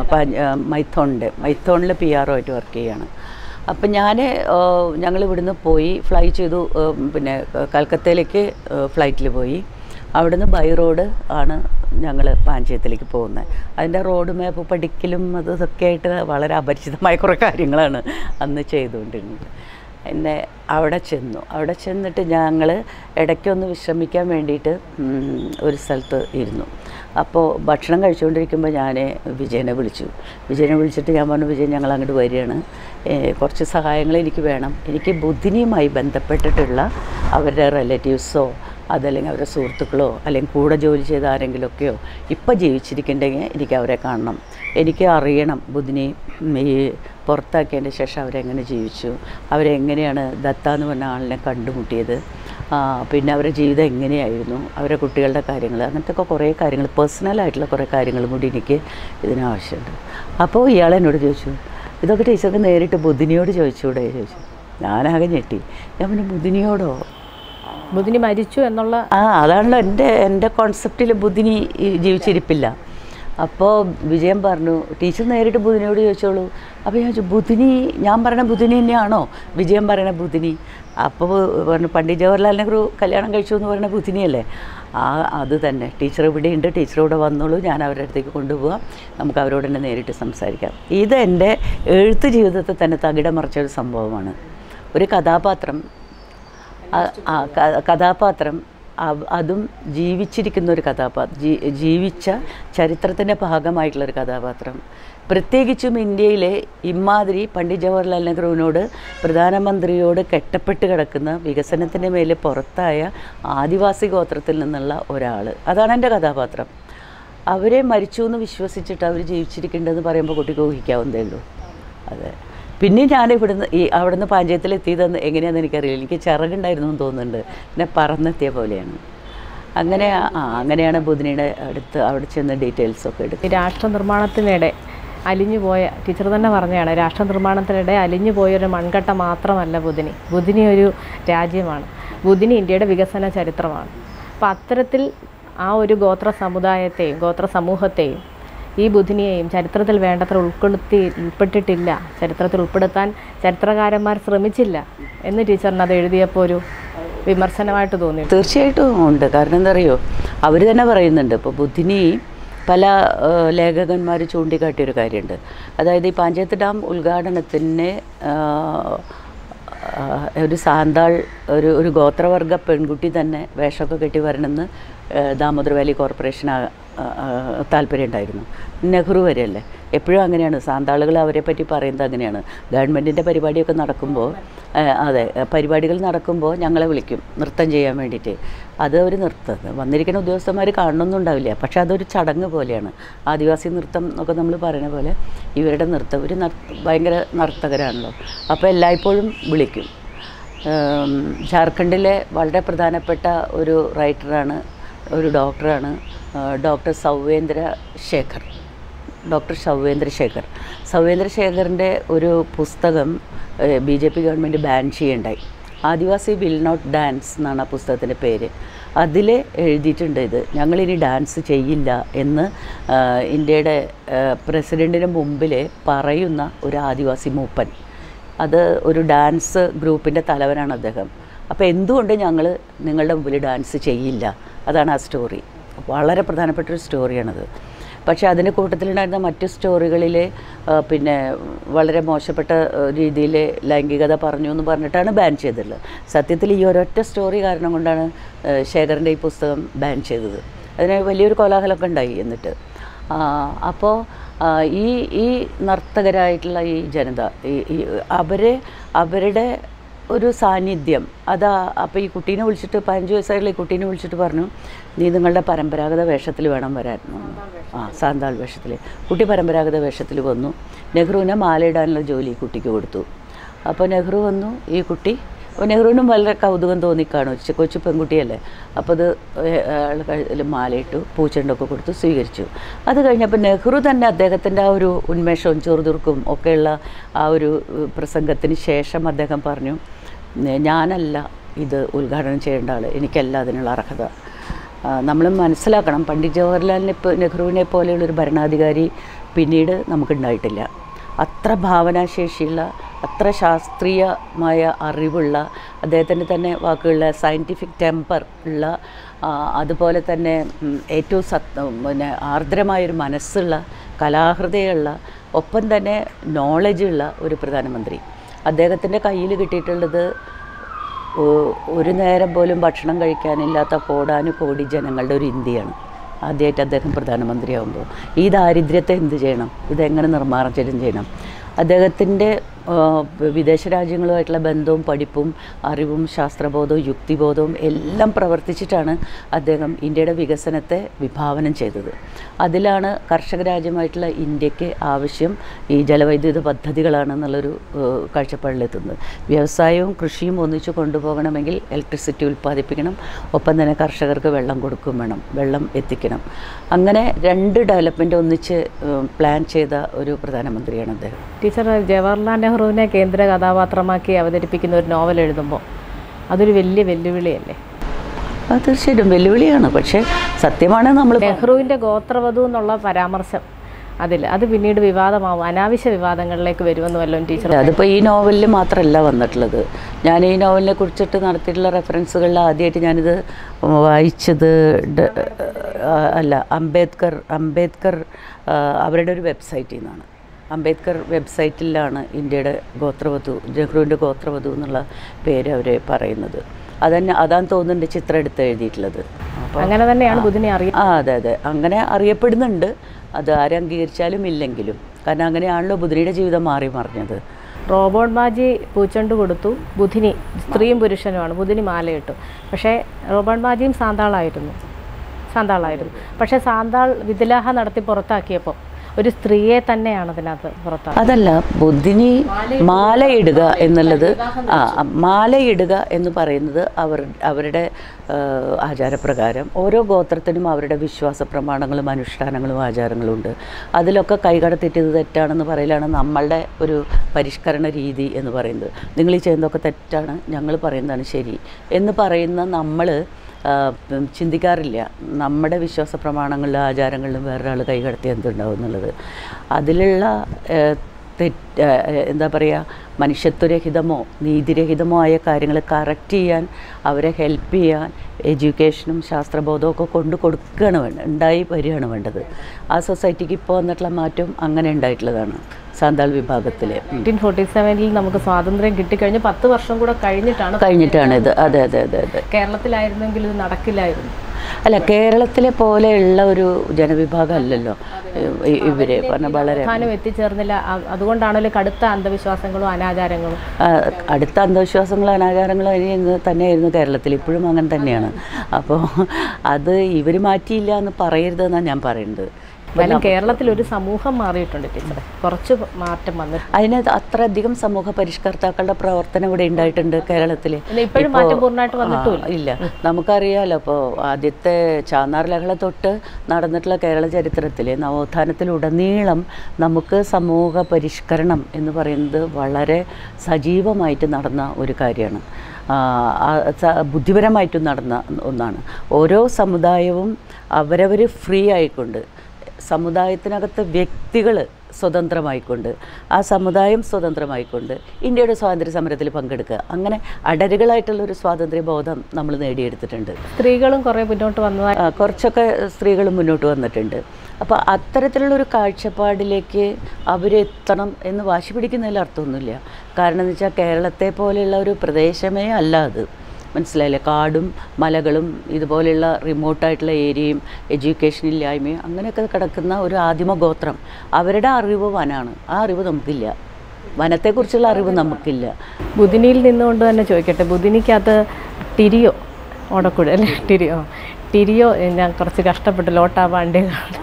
B: മൈത്തോണിൻ്റെ മൈത്തോണിൽ പി ആർ ഒ ആയിട്ട് വർക്ക് ചെയ്യാണ് അപ്പം ഞാൻ ഞങ്ങൾ ഇവിടുന്ന് പോയി ഫ്ലൈ ചെയ്തു ആ, പിന്നെ കൽക്കത്തയിലേക്ക് ഫ്ലൈറ്റിൽ പോയി അവിടുന്ന് ബൈ റോഡ് ആണ് ഞങ്ങൾ പാഞ്ചയത്തിലേക്ക് പോകുന്നത് അതിൻ്റെ റോഡ് മാപ്പ് പഠിക്കലും അത് ഇതൊക്കെ ആയിട്ട് വളരെ അപരിചിതമായ കുറേ കാര്യങ്ങളാണ് അന്ന് ചെയ്തുകൊണ്ടിരുന്നത് എന്നെ അവിടെ ചെന്നു അവിടെ ചെന്നിട്ട് ഞങ്ങൾ ഇടയ്ക്കൊന്ന് വിശ്രമിക്കാൻ വേണ്ടിയിട്ട് ഉം, ഒരു സ്ഥലത്ത് ഇരുന്നു അപ്പോൾ ഭക്ഷണം കഴിച്ചുകൊണ്ടിരിക്കുമ്പോൾ ഞാൻ വിജയനെ വിളിച്ചു വിജയനെ വിളിച്ചിട്ട് ഞാൻ പറഞ്ഞു വിജയൻ ഞങ്ങൾ അങ്ങോട്ട് വരികയാണ് ഏ, കുറച്ച് സഹായങ്ങൾ എനിക്ക് വേണം എനിക്ക് ബുദ്ധിനിയുമായി ബന്ധപ്പെട്ടിട്ടുള്ള അവരുടെ റിലേറ്റീവ്സോ അതല്ലെങ്കിൽ അവരുടെ സുഹൃത്തുക്കളോ അല്ലെങ്കിൽ കൂടെ ജോലി ചെയ്ത ആരെങ്കിലുമൊക്കെയോ ഇപ്പം ജീവിച്ചിരിക്കുന്നുണ്ടെങ്കിൽ എനിക്ക് അവരെ കാണണം എനിക്ക് അറിയണം ബുദ്ധിനി ഈ പുറത്താക്കിയതിൻ്റെ ശേഷം അവരെങ്ങനെ ജീവിച്ചു അവരെങ്ങനെയാണ് ദത്ത എന്ന് പറഞ്ഞ ആളിനെ കണ്ടുമുട്ടിയത് ആ, പിന്നെ അവരുടെ ജീവിതം എങ്ങനെയായിരുന്നു അവരുടെ കുട്ടികളുടെ കാര്യങ്ങൾ അങ്ങനത്തെ ഒക്കെ കുറേ കാര്യങ്ങൾ പേഴ്സണലായിട്ടുള്ള കുറേ കാര്യങ്ങളും കൂടി എനിക്ക് ഇതിനാവശ്യമുണ്ട് അപ്പോൾ ഇയാൾ എന്നോട് ചോദിച്ചു ഇതൊക്കെ ടീച്ചർക്ക് നേരിട്ട് ബുദ്ധിനിയോട് ചോദിച്ചുകൂടെ ചോദിച്ചു ഞാനാകെ ഞെട്ടി ഞാൻ പിന്നെ ബുദ്ധിനിയോടോ
A: ബുദ്ധിനി മരിച്ചു എന്നുള്ള
B: ആ അതാണല്ലോ എൻ്റെ എൻ്റെ കോൺസെപ്റ്റിൽ ബുദ്ധിനി ഈ ജീവിച്ചിരിപ്പില്ല അപ്പോൾ വിജയൻ പറഞ്ഞു ടീച്ചർ നേരിട്ട് ബുധിനിയോട് ചോദിച്ചോളൂ അപ്പോൾ ഞാൻ ചോദിച്ചു ബുധിനി ഞാൻ പറയണ ബുധിനി തന്നെയാണോ വിജയൻ പറയണ ബുധിനി അപ്പോൾ പറഞ്ഞു പണ്ഡിറ്റ് ജവഹർലാൽ നെഹ്റു കല്യാണം കഴിച്ചു എന്ന് പറയുന്ന ബുധിനിയല്ലേ ആ അത് തന്നെ ടീച്ചർ ഇവിടെ ഉണ്ട് ടീച്ചർ ഇവിടെ വന്നോളൂ ഞാൻ അവരുടെ അടുത്തേക്ക് കൊണ്ടുപോകാം നമുക്ക് അവരോട് തന്നെ നേരിട്ട് സംസാരിക്കാം ഇത് എൻ്റെ എഴുത്ത് ജീവിതത്തിൽ തന്നെ തകിടം മറിച്ച ഒരു സംഭവമാണ് ഒരു കഥാപാത്രം ആ- ആ ക- കഥാപാത്രം അവ- അതും ജീവിച്ചിരിക്കുന്ന ഒരു കഥാപാത്രം ജീ- ജീവിച്ച ചരിത്രത്തിൻ്റെ ഭാഗമായിട്ടുള്ളൊരു കഥാപാത്രം പ്രത്യേകിച്ചും ഇന്ത്യയിലെ ഇമാതിരി പണ്ഡിറ്റ് ജവഹർലാൽ നെഹ്റുവിനോട് പ്രധാനമന്ത്രിയോട് കെട്ടപ്പെട്ട് കിടക്കുന്ന വികസനത്തിൻ്റെ മേലെ പുറത്തായ ആദിവാസി ഗോത്രത്തിൽ നിന്നുള്ള ഒരാൾ അതാണ് എൻ്റെ കഥാപാത്രം അവരെ മരിച്ചു എന്ന് വിശ്വസിച്ചിട്ട് അവർ ജീവിച്ചിരിക്കേണ്ടതെന്ന് പറയുമ്പോൾ കുട്ടിക്ക് ഊഹിക്കാവുന്നതേ ഉള്ളൂ അതെ പിന്നെ ഞാൻ ഇവിടുന്ന് ഈ അവിടുന്ന് പഞ്ചായത്തിൽ എത്തിയതെന്ന് എങ്ങനെയാണെന്ന് എനിക്കറിയില്ല എനിക്ക് ചിറകുണ്ടായിരുന്നു എന്ന് തോന്നുന്നുണ്ട് പിന്നെ പറന്നെത്തിയ പോലെയാണ് അങ്ങനെ ആ അങ്ങനെയാണ് ബുധനിയുടെ അടുത്ത് അവിടെ ചെന്ന് ഡീറ്റെയിൽസൊക്കെ എടുക്കുക
A: ഈ രാഷ്ട്ര നിർമ്മാണത്തിനിടെ അലിഞ്ഞുപോയ ടീച്ചർ തന്നെ പറഞ്ഞതാണ് രാഷ്ട്ര നിർമ്മാണത്തിനിടെ അലിഞ്ഞുപോയ ഒരു മൺകട്ട മാത്രമല്ല ബുധിനി ബുധിനി ഒരു രാജ്യമാണ് ബുധിനി ഇന്ത്യയുടെ വികസന ചരിത്രമാണ് അപ്പം അത്തരത്തിൽ ആ ഒരു ഗോത്ര സമുദായത്തെയും ഗോത്ര സമൂഹത്തെയും ഈ ബുധിനിയെയും ചരിത്രത്തിൽ വേണ്ടത്ര ഉൾപ്പെടുത്തി ഉൾപ്പെട്ടിട്ടില്ല ചരിത്രത്തിൽ ഉൾപ്പെടുത്താൻ ചരിത്രകാരന്മാർ ശ്രമിച്ചില്ല എന്ന് ടീച്ചറിന് അത് എഴുതിയപ്പോൾ ഒരു വിമർശനമായിട്ട് തോന്നി
B: തീർച്ചയായിട്ടും ഉണ്ട് കാരണം എന്താ അറിയോ അവർ തന്നെ പറയുന്നുണ്ട് ഇപ്പോൾ ബുദ്ധിനി പല ലേഖകന്മാർ ചൂണ്ടിക്കാട്ടിയൊരു കാര്യമുണ്ട് അതായത് ഈ പാഞ്ചേത്ത് ഡാം ഉദ്ഘാടനത്തിന് ആ, ആ, ഒരു സാന്താൾ ഒരു ഒരു ഗോത്രവർഗ പെൺകുട്ടി തന്നെ വേഷമൊക്കെ കെട്ടി വരണമെന്ന് ആ, ദാമോദർ വാലി കോർപ്പറേഷൻ ആ- ആ- ആ, താല്പര്യമുണ്ടായിരുന്നു നെഹ്റു വരെയല്ലേ എപ്പോഴും അങ്ങനെയാണ് സാന്താളുകൾ അവരെ പറ്റി പറയുന്നത് അങ്ങനെയാണ് ഗവൺമെൻറ്റിൻ്റെ പരിപാടിയൊക്കെ നടക്കുമ്പോൾ ആ, അതെ പരിപാടികൾ നടക്കുമ്പോൾ ഞങ്ങളെ വിളിക്കും നൃത്തം ചെയ്യാൻ വേണ്ടിയിട്ട് അത് ഒരു നൃത്തം വന്നിരിക്കുന്ന ഉദ്യോഗസ്ഥന്മാർ കാണണമെന്നുണ്ടാവില്ല പക്ഷേ അതൊരു ചടങ്ങ് പോലെയാണ് ആദിവാസി നൃത്തം എന്നൊക്കെ നമ്മൾ പറയുന്ന പോലെ ഇവരുടെ നൃത്തം ഒരു നർ ഭയങ്കര നർത്തകരാണല്ലോ അപ്പോൾ എല്ലായ്പ്പോഴും വിളിക്കും ഉം, ജാർഖണ്ഡിലെ വളരെ പ്രധാനപ്പെട്ട ഒരു റൈറ്ററാണ് ഒരു ഡോക്ടറാണ് ആ, ഡോക്ടർ സൗവേന്ദ്ര ശേഖർ ഡോക്ടർ സൗവേന്ദ്ര ശേഖർ സൗവേന്ദ്ര ശേഖറിൻ്റെ ഒരു പുസ്തകം B J P government ban ചെയ്യണ്ടായി ആദിവാസി വിൽ നോട്ട് ഡാൻസ് എന്നാണ് ആ പുസ്തകത്തിൻ്റെ പേര് അതിൽ എഴുതിയിട്ടുണ്ട് ഇത് ഞങ്ങളിനി ഡാൻസ് ചെയ്യില്ല എന്ന് ആ, ഇന്ത്യയുടെ പ്രസിഡൻറ്റിന് മുമ്പിൽ പറയുന്ന ഒരു ആദിവാസി മൂപ്പൻ അത് ഒരു ഡാൻസ് ഗ്രൂപ്പിൻ്റെ തലവനാണ് അദ്ദേഹം അപ്പോൾ എന്തുകൊണ്ട് ഞങ്ങൾ നിങ്ങളുടെ മുമ്പിൽ ഡാൻസ് ചെയ്യില്ല അതാണ് ആ സ്റ്റോറി വളരെ പ്രധാനപ്പെട്ട ഒരു സ്റ്റോറിയാണത് പക്ഷേ അതിൻ്റെ കൂട്ടത്തിലുണ്ടായിരുന്ന മറ്റു സ്റ്റോറികളിൽ പിന്നെ വളരെ മോശപ്പെട്ട രീതിയിൽ ലൈംഗികത പറഞ്ഞു എന്ന് പറഞ്ഞിട്ടാണ് ബാൻ ചെയ്തിട്ടുള്ളത് സത്യത്തിൽ ഈ ഒരൊറ്റ സ്റ്റോറി കാരണം കൊണ്ടാണ് ആ, ശേഖറിൻ്റെ ഈ പുസ്തകം ബാൻ ചെയ്തത് അതിന് വലിയൊരു കോലാഹലമൊക്കെ ഉണ്ടായി എന്നിട്ട് അപ്പോൾ ഈ ഈ നർത്തകരായിട്ടുള്ള ഈ ജനത ഈ ഈ അവരെ അവരുടെ ഒരു സാന്നിധ്യം അതാ അപ്പോൾ ഈ കുട്ടീനെ വിളിച്ചിട്ട് പതിനഞ്ച് വയസ്സായിട്ടുള്ള ഈ കുട്ടീനെ വിളിച്ചിട്ട് പറഞ്ഞു നീ നിങ്ങളുടെ പരമ്പരാഗത വേഷത്തിൽ വേണം വരാൻ ആ സാന്താൾ വേഷത്തിൽ കുട്ടി പരമ്പരാഗത വേഷത്തിൽ വന്നു നെഹ്റുവിനെ മാലയിടാനുള്ള ജോലി ഈ കുട്ടിക്ക് കൊടുത്തു അപ്പോൾ നെഹ്റു വന്നു ഈ കുട്ടി അപ്പോൾ നെഹ്റുവിനും വളരെ കൗതുകം തോന്നിക്കാണു കൊച്ചു കൊച്ചു പെൺകുട്ടിയല്ലേ അപ്പോൾ അത് അയാൾ കഴുത്തിൽ മാലയിട്ടു പൂച്ചെണ്ടൊക്കെ കൊടുത്ത് സ്വീകരിച്ചു അത് കഴിഞ്ഞപ്പോൾ നെഹ്റു തന്നെ അദ്ദേഹത്തിൻ്റെ ആ ഒരു ഉന്മേഷവും ചെറുതുർക്കും ഒക്കെയുള്ള ആ ഒരു ഏഹ്, പ്രസംഗത്തിന് ശേഷം അദ്ദേഹം പറഞ്ഞു "നെ- ഞാനല്ല ഇത് ഉദ്ഘാടനം ചെയ്യേണ്ട ആൾ എനിക്കല്ല അതിനുള്ള അർഹത നമ്മൾ മനസ്സിലാക്കണം പണ്ഡിറ്റ് ജവഹർലാലിനെ ഇപ്പോൾ നെഹ്റുവിനെ പോലെയുള്ളൊരു ഭരണാധികാരി പിന്നീട് നമുക്കുണ്ടായിട്ടില്ല അത്ര ഭാവനാശേഷിയുള്ള അത്ര ശാസ്ത്രീയമായ അറിവുള്ള അദ്ദേഹത്തിൻ്റെ തന്നെ വാക്കുകളിൽ സയൻറ്റിഫിക് ടെമ്പർ ഉള്ള ആ, അതുപോലെ തന്നെ ഉം, ഏറ്റവും സത് പിന്നെ ആർദ്രമായൊരു മനസ്സുള്ള കലാഹൃദയമുള്ള ഒപ്പം തന്നെ നോളജുള്ള ഒരു പ്രധാനമന്ത്രി അദ്ദേഹത്തിൻ്റെ കയ്യിൽ കിട്ടിയിട്ടുള്ളത് ഒ- ഒരു നേരം പോലും ഭക്ഷണം കഴിക്കാനില്ലാത്ത കോടാനുകോടി ജനങ്ങളുടെ ഒരു ഇന്ത്യയാണ് ആദ്യമായിട്ട് അദ്ദേഹം പ്രധാനമന്ത്രിയാകുമ്പോൾ ഈ ദാരിദ്ര്യത്തെ എന്ത് ചെയ്യണം ഇതെങ്ങനെ നിർമ്മാർജ്ജനം ചെയ്യണം അദ്ദേഹത്തിൻ്റെ ആ, വിദേശ രാജ്യങ്ങളുമായിട്ടുള്ള ബന്ധവും പഠിപ്പും അറിവും ശാസ്ത്രബോധവും യുക്തിബോധവും എല്ലാം പ്രവർത്തിച്ചിട്ടാണ് അദ്ദേഹം ഇന്ത്യയുടെ വികസനത്തെ വിഭാവനം ചെയ്തത് അതിലാണ് കർഷക രാജ്യമായിട്ടുള്ള ഇന്ത്യക്ക് ആവശ്യം ഈ ജലവൈദ്യുത പദ്ധതികളാണെന്നുള്ളൊരു ഏഹ്, കാഴ്ചപ്പാടിലെത്തുന്നത് വ്യവസായവും കൃഷിയും ഒന്നിച്ചു കൊണ്ടുപോകണമെങ്കിൽ ഇലക്ട്രിസിറ്റി ഉൽപ്പാദിപ്പിക്കണം ഒപ്പം തന്നെ കർഷകർക്ക് വെള്ളം കൊടുക്കും വേണം വെള്ളം എത്തിക്കണം അങ്ങനെ രണ്ട് ഡെവലപ്മെൻറ്റ് ഒന്നിച്ച് ഏഹ്, പ്ലാൻ ചെയ്ത ഒരു പ്രധാനമന്ത്രിയാണ് അദ്ദേഹം
A: ടീച്ചർ ജവഹർലാൽ നെഹ്റുവിനെ കേന്ദ്ര കഥാപാത്രമാക്കി അവതരിപ്പിക്കുന്ന ഒരു നോവൽ എഴുതുമ്പോൾ അതൊരു വലിയ വെല്ലുവിളിയല്ലേ
B: അത് തീർച്ചയായിട്ടും വെല്ലുവിളിയാണ് പക്ഷേ സത്യമാണ് നമ്മൾ
A: നെഹ്റുവിൻ്റെ ഗോത്രവധു എന്നുള്ള പരാമർശം അതിൽ അത് പിന്നീട് വിവാദമാവും അനാവശ്യ വിവാദങ്ങളിലേക്ക് വരുമെന്ന് വല്ലതും ടീച്ചർ
B: അതിപ്പോൾ ഈ നോവലിൽ മാത്രമല്ല വന്നിട്ടുള്ളത് ഞാൻ ഈ നോവലിനെ കുറിച്ചിട്ട് നടത്തിയിട്ടുള്ള റെഫറൻസുകളിൽ ആദ്യമായിട്ട് ഞാനിത് വായിച്ചത് ഡ- ആ, അല്ല അംബേദ്കർ അംബേദ്കർ ആ, അവരുടെ ഒരു വെബ്സൈറ്റിൽ നിന്നാണ് അംബേദ്കർ വെബ്സൈറ്റിലാണ് ഇന്ത്യയുടെ ഗോത്രവധു നെഹ്റുവിൻ്റെ ഗോത്രവധു എന്നുള്ള പേര് അവർ പറയുന്നത് അതന്നെ അതാന്ന് തോന്നുന്നുണ്ട് ചിത്രം എടുത്ത് എഴുതിയിട്ടുള്ളത് അപ്പോൾ
A: അങ്ങനെ തന്നെയാണ് ബുധിനെ അറിയ
B: ആ അതെ അതെ അങ്ങനെ അറിയപ്പെടുന്നുണ്ട് അത് ആരും അംഗീകരിച്ചാലും ഇല്ലെങ്കിലും കാരണം അങ്ങനെയാണല്ലോ ബുദ്ധിയുടെ ജീവിതം മാറി മറിഞ്ഞത്
A: റോബോട്ട് ബാജി പൂച്ചണ്ട് കൊടുത്തു ബുധിനി സ്ത്രീയും പുരുഷനുമാണ് ബുധിനി മാലയിട്ടു പക്ഷേ റോബോട്ട് ബാജിയും സാന്താളായിരുന്നു സാന്താളായിരുന്നു പക്ഷേ സാന്താൾ വിദിലാഹ നടത്തി പുറത്താക്കിയപ്പോൾ ഒരു സ്ത്രീയെ തന്നെയാണ് അതിനകത്ത് പുറത്താക്കുക
B: അതല്ല ബുദ്ധിനി മാലയിടുക എന്നുള്ളത് ആ ആ, മാലയിടുക എന്ന് പറയുന്നത് അവർ അവരുടെ ആ, ആചാരപ്രകാരം ഓരോ ഗോത്രത്തിനും അവരുടെ വിശ്വാസ പ്രമാണങ്ങളും അനുഷ്ഠാനങ്ങളും ആചാരങ്ങളും ഉണ്ട് അതിലൊക്കെ കൈകടത്തിയിട്ട് ഇത് തെറ്റാണെന്ന് പറയലാണ് നമ്മളുടെ ഒരു പരിഷ്കരണ രീതി എന്ന് പറയുന്നത് നിങ്ങൾ ഈ ചെയ്യുന്നതൊക്കെ തെറ്റാണ് ഞങ്ങൾ പറയുന്നതാണ് ശരി എന്ന് പറയുന്ന നമ്മൾ ആ, ഉം, ചിന്തിക്കാറില്ല നമ്മുടെ വിശ്വാസ പ്രമാണങ്ങളിലും ആചാരങ്ങളിലും വേറൊരാൾ കൈകടത്തി എന്തുണ്ടാവും എന്നുള്ളത് അതിലുള്ള ഏ, തെറ്റ് ഏ, എന്താ പറയുക മനുഷ്യത്വരഹിതമോ നീതിരഹിതമോ ആയ കാര്യങ്ങൾ കറക്റ്റ് ചെയ്യാൻ അവരെ ഹെൽപ്പ് ചെയ്യാൻ എഡ്യൂക്കേഷനും ശാസ്ത്രബോധവും ഒക്കെ കൊണ്ട് കൊടുക്കുകയാണ് വേണ്ടത് ഉണ്ടായി വരികയാണ് വേണ്ടത് ആ സൊസൈറ്റിക്ക് ഇപ്പോൾ വന്നിട്ടുള്ള മാറ്റം അങ്ങനെ ഉണ്ടായിട്ടുള്ളതാണ് സാന്താൾ വിഭാഗത്തിലെ ഉം.
A: നയൻറ്റീൻ ഫോർട്ടി സെവനിൽ നമുക്ക് സ്വാതന്ത്ര്യം കിട്ടിക്കഴിഞ്ഞ് പത്ത് വർഷം കൂടെ കഴിഞ്ഞിട്ടാണ്
B: കഴിഞ്ഞിട്ടാണ് ഇത് അതെ അതെ അതെ അതെ
A: കേരളത്തിലായിരുന്നെങ്കിൽ ഇത് നടക്കില്ലായിരുന്നു
B: അല്ല കേരളത്തിലെ പോലെയുള്ള ഒരു ജനവിഭാഗം അല്ലല്ലോ ഇ- ഇവര് പറഞ്ഞ വളരെ
A: സ്ഥാനം എത്തിച്ചേർന്നില്ല അ- അതുകൊണ്ടാണല്ലോ കടുത്ത അന്ധവിശ്വാസങ്ങളും അനാചാരങ്ങളും
B: ആ, അടുത്ത അന്ധവിശ്വാസങ്ങളും അനാചാരങ്ങളും ഇനി തന്നെയായിരുന്നു കേരളത്തിൽ ഇപ്പോഴും അങ്ങനെ തന്നെയാണ് അപ്പോൾ അത് ഇവർ മാറ്റിയില്ല എന്ന് പറയരുതെന്നാണ് ഞാൻ പറയുന്നത്
A: എന്നാലും കേരളത്തിൽ ഒരു സമൂഹം മാറിയിട്ടുണ്ട് ടീച്ചറെ കുറച്ച് മാറ്റം വന്നിട്ടുണ്ട്
B: അതിന് അത്രയധികം സമൂഹ പരിഷ്കർത്താക്കളുടെ പ്രവർത്തനം ഇവിടെ ഉണ്ടായിട്ടുണ്ട് കേരളത്തിൽ
A: ഇല്ല, ഇപ്പോഴും മാറ്റം പൂർണ്ണമായിട്ട് വന്നിട്ടുമില്ല
B: ഇല്ല നമുക്കറിയാലോ ഇപ്പോൾ ആദ്യത്തെ ചാന്നാർ ലഹള തൊട്ട് നടന്നിട്ടുള്ള കേരള ചരിത്രത്തിൽ നവോത്ഥാനത്തിലുടനീളം നമുക്ക് സമൂഹ പരിഷ്കരണം എന്ന് പറയുന്നത് വളരെ സജീവമായിട്ട് നടന്ന ഒരു കാര്യമാണ് ആ, ആ, സ- ബുദ്ധിപരമായിട്ടും നടന്ന ഒന്നാണ് ഓരോ സമുദായവും അവരവർ ഫ്രീ ആയിക്കൊണ്ട് സമുദായത്തിനകത്ത് വ്യക്തികൾ സ്വതന്ത്രമായിക്കൊണ്ട് ആ സമുദായം സ്വതന്ത്രമായിക്കൊണ്ട് ഇന്ത്യയുടെ സ്വാതന്ത്ര്യ സമരത്തിൽ പങ്കെടുക്കുക അങ്ങനെ അടരുകളായിട്ടുള്ള ഒരു സ്വാതന്ത്ര്യ ബോധം നമ്മൾ നേടിയെടുത്തിട്ടുണ്ട്
A: സ്ത്രീകളും കുറേ മുന്നോട്ട് വന്നതായി
B: ആ, കുറച്ചൊക്കെ സ്ത്രീകൾ മുന്നോട്ട് വന്നിട്ടുണ്ട് അപ്പോൾ അത്തരത്തിലുള്ളൊരു കാഴ്ചപ്പാടിലേക്ക് അവരെത്തണം എന്ന് വാശി പിടിക്കുന്നതിൽ അർത്ഥമൊന്നുമില്ല കാരണം എന്ന് വെച്ചാൽ കേരളത്തെ പോലെയുള്ള ഒരു പ്രദേശമേ അല്ല അത് മനസ്സിലായില്ലേ കാടും മലകളും ഇതുപോലെയുള്ള റിമോട്ടായിട്ടുള്ള ഏരിയയും എഡ്യൂക്കേഷൻ ഇല്ലായ്മയും അങ്ങനെയൊക്കെ കിടക്കുന്ന ഒരു ആദിമ ഗോത്രം അവരുടെ അറിവ് വനാണ് ആ അറിവ് നമുക്കില്ല വനത്തെക്കുറിച്ചുള്ള അറിവ് നമുക്കില്ല
A: ബുധിനിയിൽ നിന്നുകൊണ്ട് തന്നെ ചോദിക്കട്ടെ ബുധിനിക്കകത്ത് ടിരിയോ ഓടക്കൂടെ അല്ലേ ടിരിയോ ടിരിയോ ഏ, ഞാൻ കുറച്ച് കഷ്ടപ്പെട്ട് ലോട്ടാ പാണ്ടി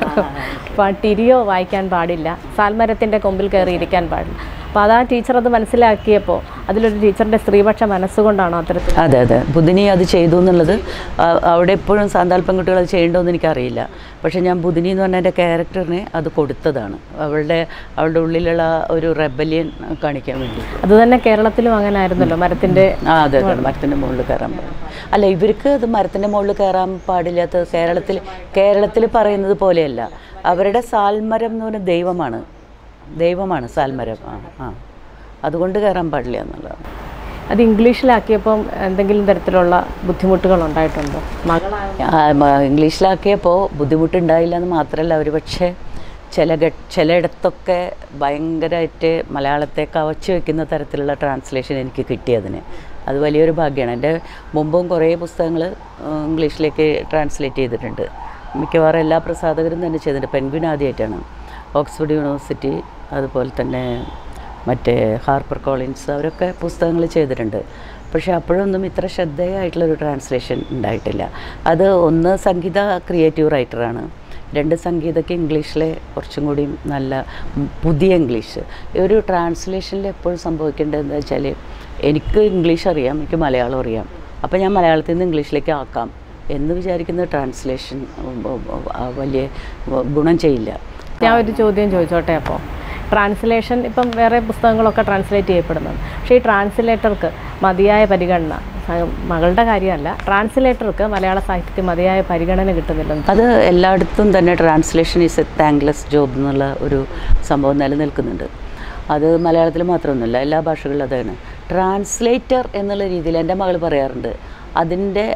A: അപ്പോൾ ടിരിയോ വായിക്കാൻ പാടില്ല സാൽമരത്തിൻ്റെ കൊമ്പിൽ കയറി ഇരിക്കാൻ പാടില്ല അപ്പോൾ അതാ ടീച്ചർ അത് മനസ്സിലാക്കിയപ്പോൾ അതിലൊരു ടീച്ചറിൻ്റെ സ്ത്രീപക്ഷ മനസ്സുകൊണ്ടാണോ അത്തരത്തിൽ
B: അതെ അതെ ബുധിനി അത് ചെയ്തു എന്നുള്ളത് ആ- അവിടെ എപ്പോഴും സാന്താൾ പെൺകുട്ടികൾ അത് ചെയ്യേണ്ടതെന്ന് എനിക്കറിയില്ല പക്ഷേ ഞാൻ ബുധിനി എന്ന് പറഞ്ഞ എൻ്റെ ക്യാരക്ടറിനെ അത് കൊടുത്തതാണ് അവളുടെ അവളുടെ ഉള്ളിലുള്ള ഒരു റെബല്യൻ കാണിക്കാൻ വേണ്ടി
A: അത് തന്നെ കേരളത്തിലും അങ്ങനെ ആയിരുന്നല്ലോ മരത്തിൻ്റെ
B: ആ അതെ അതെ മരത്തിൻ്റെ മുകളിൽ കയറാൻ പാടില്ല അല്ല ഇവർക്ക് അത് മരത്തിൻ്റെ മുകളിൽ കയറാൻ പാടില്ലാത്തത് കേരളത്തിൽ കേരളത്തിൽ പറയുന്നത് പോലെയല്ല അവരുടെ സാൽമരം എന്ന് പറഞ്ഞ ദൈവമാണ് ദൈവമാണ് സാൽമരം ആ ആ അതുകൊണ്ട് കയറാൻ പാടില്ല എന്നുള്ളതാണ്
A: അത് ഇംഗ്ലീഷിലാക്കിയപ്പം എന്തെങ്കിലും തരത്തിലുള്ള ബുദ്ധിമുട്ടുകൾ ഉണ്ടായിട്ടുണ്ടോ മകളായ
B: ആ, മ- ഇംഗ്ലീഷിലാക്കിയപ്പോൾ ബുദ്ധിമുട്ടുണ്ടായില്ല എന്ന് മാത്രമല്ല അവർ പക്ഷേ ചില ഘ- ചിലയിടത്തൊക്കെ ഭയങ്കരമായിട്ട് മലയാളത്തെ കവച്ച് വെക്കുന്ന തരത്തിലുള്ള ട്രാൻസ്ലേഷൻ എനിക്ക് കിട്ടിയതിന് അത് വലിയൊരു ഭാഗ്യമാണ് എൻ്റെ മുമ്പും കുറേ പുസ്തകങ്ങൾ ഇംഗ്ലീഷിലേക്ക് ട്രാൻസ്ലേറ്റ് ചെയ്തിട്ടുണ്ട് മിക്കവാറും എല്ലാ പ്രസാധകരും തന്നെ ചെയ്തിട്ടുണ്ട് പെൻഗ്വിൻ ആദ്യമായിട്ടാണ് ഓക്സ്ഫോർഡ് യൂണിവേഴ്സിറ്റി അതുപോലെ തന്നെ മറ്റേ ഹാർപ്പർ കോളിൻസ് അവരൊക്കെ പുസ്തകങ്ങൾ ചെയ്തിട്ടുണ്ട് പക്ഷേ അപ്പോഴൊന്നും ഇത്ര ശ്രദ്ധേയമായിട്ടുള്ളൊരു ട്രാൻസ്ലേഷൻ ഉണ്ടായിട്ടില്ല അത് ഒന്ന് സംഗീത ക്രിയേറ്റീവ് റൈറ്ററാണ് രണ്ട് സംഗീതയ്ക്ക് ഇംഗ്ലീഷിലെ കുറച്ചും കൂടി നല്ല ഉം, പുതിയ ഇംഗ്ലീഷ് ഈ ഒരു ട്രാൻസ്ലേഷനിൽ എപ്പോഴും സംഭവിക്കേണ്ടത് എന്താ വെച്ചാൽ എനിക്ക് ഇംഗ്ലീഷ് അറിയാം എനിക്ക് മലയാളം അറിയാം അപ്പോൾ ഞാൻ മലയാളത്തിൽ നിന്ന് ഇംഗ്ലീഷിലേക്ക് ആക്കാം എന്ന് വിചാരിക്കുന്ന ട്രാൻസ്ലേഷൻ ഉം, ഉം, ഉം, ആ, വലിയ ഉം, ഗുണം ചെയ്യില്ല
A: ഞാൻ ഒരു ചോദ്യം ചോദിച്ചോട്ടെ അപ്പോൾ ട്രാൻസ്ലേഷൻ ഇപ്പം വേറെ പുസ്തകങ്ങളൊക്കെ ട്രാൻസ്ലേറ്റ് ചെയ്യപ്പെടുന്നുണ്ട് പക്ഷേ ഈ ട്രാൻസ്ലേറ്റർക്ക് മതിയായ പരിഗണന സ- മകളുടെ കാര്യമല്ല ട്രാൻസ്ലേറ്റർക്ക് മലയാള സാഹിത്യത്തിൽ മതിയായ പരിഗണന കിട്ടുന്നില്ലെന്ന്
B: അത് എല്ലായിടത്തും തന്നെ translation is a thankless job എന്നുള്ള ഒരു സംഭവം നിലനിൽക്കുന്നുണ്ട് അത് മലയാളത്തിൽ മാത്രമൊന്നുമല്ല എല്ലാ ഭാഷകളിലും അതാണ് ട്രാൻസ്ലേറ്റർ എന്നുള്ള രീതിയിൽ എൻ്റെ മകൾ പറയാറുണ്ട് അതിൻ്റെ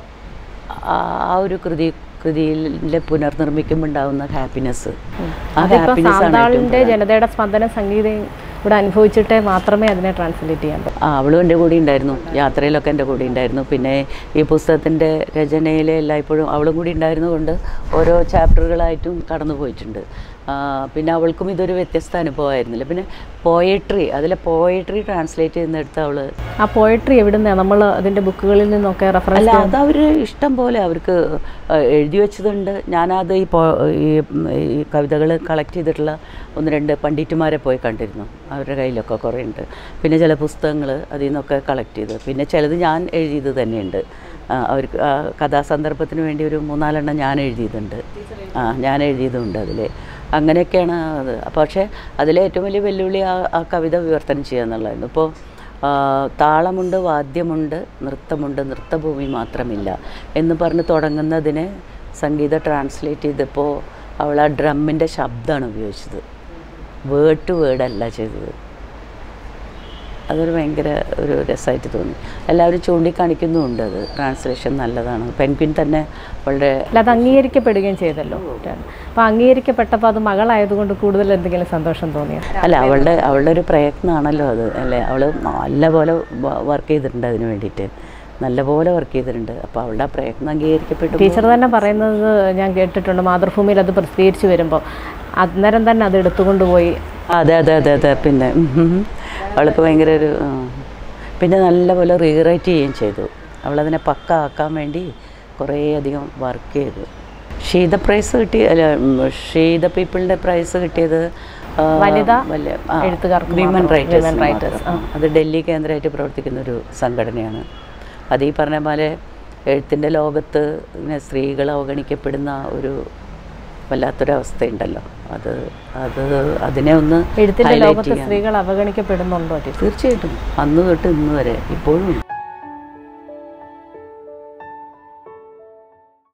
B: ആ ആ ഒരു കൃതി കൃതിയിലെ പുനർനിർമ്മിക്കുമ്പോൾ ഉണ്ടാകുന്ന ഹാപ്പിനെസ് ആ
A: അതിപ്പോൾ
B: ഹാപ്പിനെസ് ആണ് ഏറ്റവും
A: സാന്താളിൻ്റെ ജനതയുടെ സ്പന്ദന സംഗീതം ഇവിടെ അനുഭവിച്ചിട്ടേ മാത്രമേ അതിനെ ട്രാൻസ്ലേറ്റ് ചെയ്യാൻ പറ്റൂ
B: ആ അവളും എൻ്റെ കൂടെ ഉണ്ടായിരുന്നു യാത്രയിലൊക്കെ എൻ്റെ കൂടെ ഉണ്ടായിരുന്നു പിന്നെ ഈ പുസ്തകത്തിൻ്റെ രചനയിൽ എല്ലായ്പ്പോഴും അവളും കൂടി ഉണ്ടായിരുന്നതുകൊണ്ട് ഓരോ ചാപ്റ്ററുകളായിട്ടും കടന്നു പോയിട്ടുണ്ട് ആ, പിന്നെ അവൾക്കും ഇതൊരു വ്യത്യസ്ത അനുഭവമായിരുന്നില്ല പിന്നെ പോയട്രി അതിലെ പോയട്രി ട്രാൻസ്ലേറ്റ് ചെയ്യുന്നിടത്ത് അവൾ
A: ആ പോയട്രി എവിടുന്നാണ് നമ്മൾ അതിൻ്റെ ബുക്കുകളിൽ നിന്നൊക്കെ റെഫറൻസ്
B: അല്ല അത് അവർ ഇഷ്ടം പോലെ അവർക്ക് ആ, എഴുതി വെച്ചതുണ്ട് ഞാനത് ഈ പോ ഈ ഉം, ഈ കവിതകൾ കളക്ട് ചെയ്തിട്ടുള്ള ഒന്ന് രണ്ട് പണ്ഡിറ്റുമാരെ പോയി കണ്ടിരുന്നു അവരുടെ കയ്യിലൊക്കെ കുറേ ഉണ്ട് പിന്നെ ചില പുസ്തകങ്ങൾ അതിൽ നിന്നൊക്കെ കളക്ട് ചെയ്ത് പിന്നെ ചിലത് ഞാൻ എഴുതിയത് തന്നെയുണ്ട് ആ, അവർക്ക് ആ കഥാസന്ദർഭത്തിന് വേണ്ടി ഒരു മൂന്നാലെണ്ണം ഞാൻ എഴുതിയതുണ്ട് ആ ഞാൻ എഴുതിയതുണ്ട് അതിൽ അങ്ങനെയൊക്കെയാണ് അത് പക്ഷേ അതിലെ ഏറ്റവും വലിയ വെല്ലുവിളി ആ ആ കവിത വിവർത്തനം ചെയ്യുക എന്നുള്ളതായിരുന്നു ഇപ്പോൾ ആ, താളമുണ്ട് വാദ്യമുണ്ട് നൃത്തമുണ്ട് നൃത്തഭൂമി മാത്രമില്ല എന്ന് പറഞ്ഞ് തുടങ്ങുന്നതിന് സംഗീത ട്രാൻസ്ലേറ്റ് ചെയ്തപ്പോൾ അവൾ ആ ഡ്രമ്മിൻ്റെ ശബ്ദമാണ് ഉപയോഗിച്ചത് വേർഡ് ടു വേർഡ് അല്ല ചെയ്തത് അതൊരു ഭയങ്കര ഒരു രസമായിട്ട് തോന്നി എല്ലാവരും ചൂണ്ടിക്കാണിക്കുന്നുമുണ്ട് അത് ട്രാൻസ്ലേഷൻ നല്ലതാണ് പെൻഗ്വിൻ തന്നെ വളരെ
A: അല്ല അത് അംഗീകരിക്കപ്പെടുകയും ചെയ്തല്ലോ അപ്പോൾ അംഗീകരിക്കപ്പെട്ടപ്പോൾ അത് മകളായതുകൊണ്ട് കൂടുതൽ എന്തെങ്കിലും സന്തോഷം തോന്നിയോ
B: അല്ല അവളുടെ അവളുടെ ഒരു പ്രയത്നമാണല്ലോ അത് അല്ലേ അവൾ നല്ലപോലെ വർക്ക് ചെയ്തിട്ടുണ്ട് അതിന് വേണ്ടിയിട്ട് നല്ലപോലെ വർക്ക് ചെയ്തിട്ടുണ്ട് അപ്പോൾ അവളുടെ ആ പ്രയത്നം അംഗീകരിക്കപ്പെട്ടു
A: ടീച്ചർ തന്നെ പറയുന്നത് ഞാൻ കേട്ടിട്ടുണ്ട് മാതൃഭൂമിയിൽ അത് പ്രസിദ്ധീകരിച്ച് വരുമ്പോൾ അന്നേരം തന്നെ അത് എടുത്തുകൊണ്ട് പോയി
B: അതെ അതെ അതെ അതെ പിന്നെ ഉം ഉം. അവൾക്ക് ഭയങ്കര ഒരു ആ. പിന്നെ നല്ലപോലെ റീറൈറ്റ് ചെയ്യുകയും ചെയ്തു അവളതിനെ പക്ക ആക്കാൻ വേണ്ടി കുറേ അധികം വർക്ക് ചെയ്തു ഷീത പ്രൈസ് കിട്ടിയ അല്ല ഉം, ഷീത പീപ്പിളിൻ്റെ പ്രൈസ് കിട്ടിയത് ആ,
A: വനിതാ
B: വല്ല- ആ,
A: എഴുത്തുകാർക്ക്
B: വിമൻ
A: മാത്രം.
B: റൈറ്റേഴ്സ്
A: വിമൻ റൈറ്റേഴ്സ്,
B: മാത്രം. അത് ഡൽഹി കേന്ദ്രമായിട്ട് പ്രവർത്തിക്കുന്ന ഒരു സംഘടനയാണ് അത് ഈ പറഞ്ഞ പോലെ എഴുത്തിൻ്റെ ലോകത്ത് ഇങ്ങനെ സ്ത്രീകൾ അവഗണിക്കപ്പെടുന്ന ഒരു വല്ലാത്തൊരവസ്ഥയുണ്ടല്ലോ അത് അത് അതിനെ ഒന്ന്
A: എഴുത്തിൻ്റെ
B: highlight
A: ലോകത്ത്
B: ചെയ്യാൻ.
A: സ്ത്രീകൾ അവഗണിക്കപ്പെടുന്നുണ്ടോ ടീച്ചർ
B: തീർച്ചയായിട്ടും അന്ന് തൊട്ട് ഇന്ന് വരെ ഇപ്പോഴും ഉണ്ട്.